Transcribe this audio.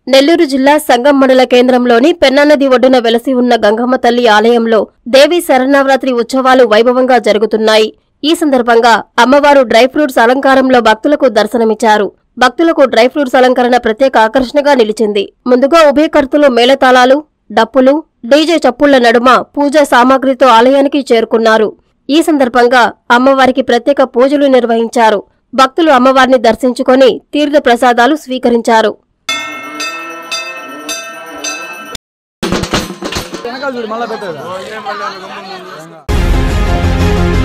నెల్లూరు జిల్లా సంగం మండల కేంద్రంలోని పెన్నా నది ఒడ్డున వెలసి ఉన్న గంగమ్మ తల్లి ఆలయంలో దేవి శరన్నవరాత్రి ఉత్సవాలు వైభవంగా జరుగుతున్నాయి ఈ సందర్భంగా అమ్మవారు డ్రై ఫ్రూట్స్ అలంకారంలో భక్తులకు దర్శనమిచ్చారు భక్తులకు డ్రై ఫ్రూట్స్ అలంకరణ ప్రత్యేక ఆకర్షణగా నిలిచింది ముందుగా ఉభయకర్తలు మేళతాళాలు డప్పులు డీజే చప్పుళ్ల నడుమ పూజా సామాగ్రితో ఆలయానికి చేరుకున్నారు ఈ సందర్భంగా అమ్మవారికి ప్రత్యేక పూజలు నిర్వహించారు భక్తులు అమ్మవారిని దర్శించుకొని తీర్థ ప్రసాదాలు స్వీకరించారు వెనకాల చూడు మళ్ళా పెట్టేదా